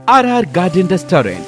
RR garden restaurant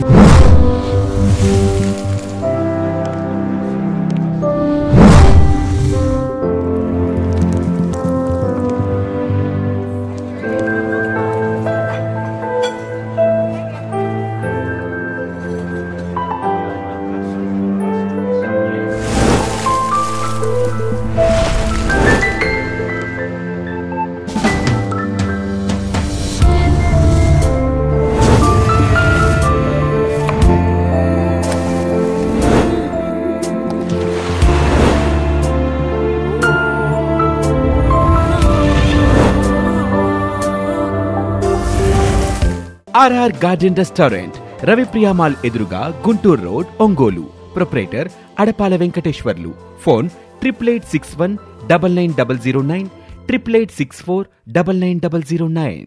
R R garden restaurant Ravipriya mall ఎదురుగా Guntur road Ongole proprietor Adapala Venkateswarlu phone triple eight six one double nine double zero nine triple eight six four double nine double zero nine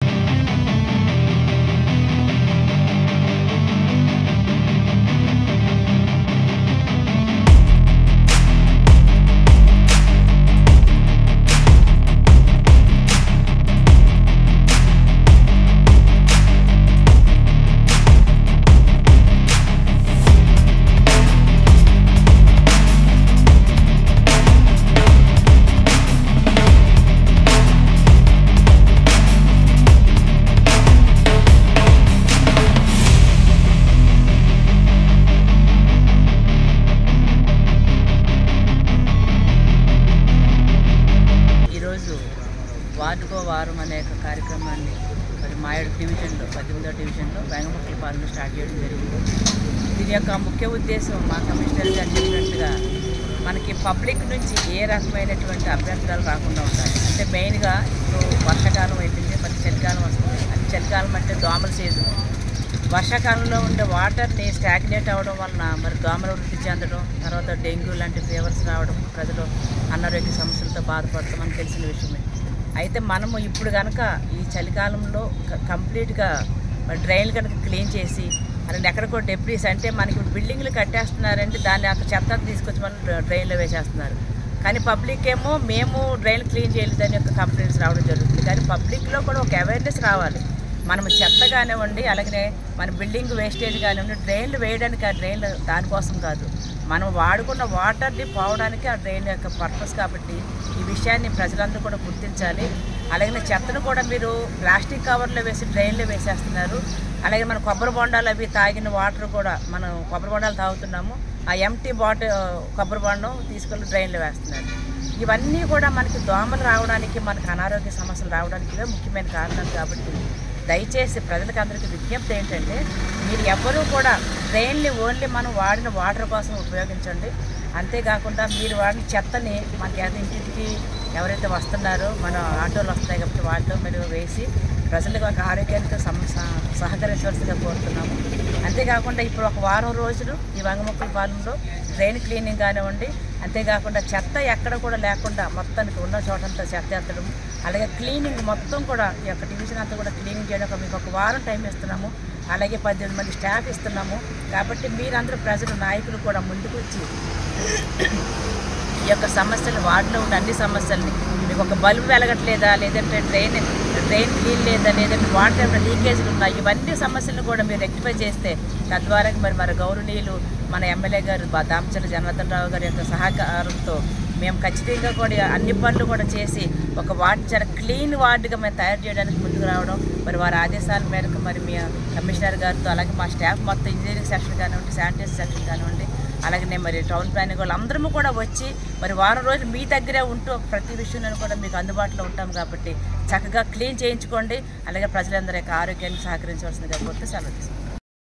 ఈరోజు వార్డుకో వారం అనే ఒక కార్యక్రమాన్ని మరి మాయడు డివిజన్లో పద్దెనిమిదో డివిజన్లో వేంగముక్కల పాలన స్టార్ట్ చేయడం జరిగింది దీని యొక్క ముఖ్య ఉద్దేశం మా కమిషనర్ గారు చెప్పినట్టుగా మనకి పబ్లిక్ నుంచి ఏ రకమైనటువంటి అభ్యంతరాలు రాకుండా ఉండాలి అంటే మెయిన్గా ఇప్పుడు వర్షాకాలం అయిపోయింది మరి చలికాలం వస్తుంది అది చలికాలం అంటే దోమల సీజన్ వర్షాకాలంలో ఉండే వాటర్ని స్టాగ్నేట్ అవ్వడం వలన మరి దోమల వృద్ధి చెందడం తర్వాత డెంగ్యూ లాంటి ఫీవర్స్ రావడం ప్రజలు అనారోగ్య సమస్యలతో బాధపడతాం మనకు తెలిసిన విషయమే అయితే మనము ఇప్పుడు కనుక ఈ చలికాలంలో క- కంప్లీట్గా మరి డ్రైన్లు కనుక క్లీన్ చేసి అలాంటి ఎక్కడికో డెబ్రీస్ అంటే మనకి ఇప్పుడు బిల్డింగ్లు కట్టేస్తున్నారంటే దాన్ని అక్కడ చెత్త అంతా తీసుకొచ్చి మనం డ్రైన్లో వేసేస్తున్నారు కానీ పబ్లిక్ ఏమో మేము డ్రైన్ క్లీన్ చేయలేదని యొక్క కంప్లైంట్స్ రావడం జరుగుతుంది కానీ పబ్లిక్లో కూడా ఒక అవేర్నెస్ రావాలి మనం చెత్త కానివ్వండి అలాగే మన బిల్డింగ్ వేస్టేజ్ కానివ్వండి డ్రైన్లు వేయడానికి ఆ డ్రైన్లు దానికోసం కాదు మనం వాడుకున్న వాటర్ని పోవడానికి ఆ డ్రైన్ యొక్క పర్పస్ కాబట్టి ఈ విషయాన్ని ప్రజలందరూ కూడా గుర్తించాలి అలాగే చెత్తను కూడా మీరు ప్లాస్టిక్ కవర్లో వేసి డ్రైన్లో వేసేస్తున్నారు అలాగే మన కొబ్బరి బొండాలు అవి తాగిన వాటర్ కూడా మనం కొబ్బరి బొండాలు తాగుతున్నాము ఆ ఎంటీ బాటిల్ కొబ్బరి బొండం తీసుకెళ్ళి డ్రైన్లో వేస్తున్నారు ఇవన్నీ కూడా మనకి దోమలు రావడానికి మనకు అనారోగ్య సమస్యలు రావడానికి ఇవే ముఖ్యమైన కారణాలు కాబట్టి దయచేసి ప్రజలకు అందరికీ విజ్ఞప్తి ఏంటంటే మీరు ఎవ్వరూ కూడా ట్రైన్ని ఓన్లీ మనం వాడిన వాటర్ కోసం ఉపయోగించండి అంతేకాకుండా మీరు వాడిన చెత్తని మనకి ఏదైనా ఇంటింటికి ఎవరైతే వస్తున్నారో మన ఆటోలు వస్తాయి కాబట్టి వాటిలో మీరు వేసి ప్రజలకు ఒక ఆరోగ్యానికి సమ స- సహకరించవలసిందిగా కోరుతున్నాము అంతేకాకుండా ఇప్పుడు ఒక వారం రోజులు ఈ వంగముక్కల పాలెంలో డ్రైన్ క్లీనింగ్ కానివ్వండి అంతేకాకుండా చెత్త ఎక్కడ కూడా లేకుండా మొత్తానికి ఉన్న చోటంతా చెత్త ఎత్తడం అలాగే క్లీనింగ్ మొత్తం కూడా ఈ యొక్క డివిజన్ అంతా కూడా క్లీనింగ్ చేయడానికి మీకు ఒక వారం టైం ఇస్తున్నాము అలాగే పద్దెనిమిది మంది స్టాఫ్ ఇస్తున్నాము కాబట్టి మీరందరూ ప్రజలు నాయకులు కూడా ముందుకు వచ్చి ఈ యొక్క సమస్యలు వార్డులో ఉన్న అన్ని సమస్యల్ని మీకు ఒక బల్బు వెలగట్లేదా లేదంటే డ్రైన్ డ్రైన్ క్లీన్ లేదా లేదంటే వాటర్ ఏమైనా లీకేజ్లు ఉన్నాయి ఇవన్నీ సమస్యలను కూడా మీరు రెక్టిఫై చేస్తే తద్వారా మరి మరి గౌరవనీయులు మన ఎమ్మెల్యే గారు బా- దామచర్ల జనార్దన్ రావు గారి యొక్క సహకారంతో మేము ఖచ్చితంగా కూడా అన్ని పనులు కూడా చేసి ఒక వార్డు చాలా క్లీన్ వార్డుగా మేము తయారు చేయడానికి ముందుకు రావడం మరి వారి ఆదేశాల మేరకు మరి మీ కమిషనర్ గారితో అలాగే మా స్టాఫ్ మొత్తం ఇంజనీరింగ్ సెక్షన్ కానివ్వండి శానిటైజర్ సెక్షన్ కానివ్వండి అలాగే మరి టౌన్ ప్లానింగ్ వాళ్ళు అందరము కూడా వచ్చి మరి వారం రోజులు మీ దగ్గరే ఉంటూ ప్రతి విషయంలో కూడా మీకు అందుబాటులో ఉంటాం కాబట్టి చక్కగా క్లీన్ చేయించుకోండి అలాగే ప్రజలందరి యొక్క ఆరోగ్యాన్ని సహకరించవలసిందిగా కోరుతూ సెలవు తీసుకుంటాం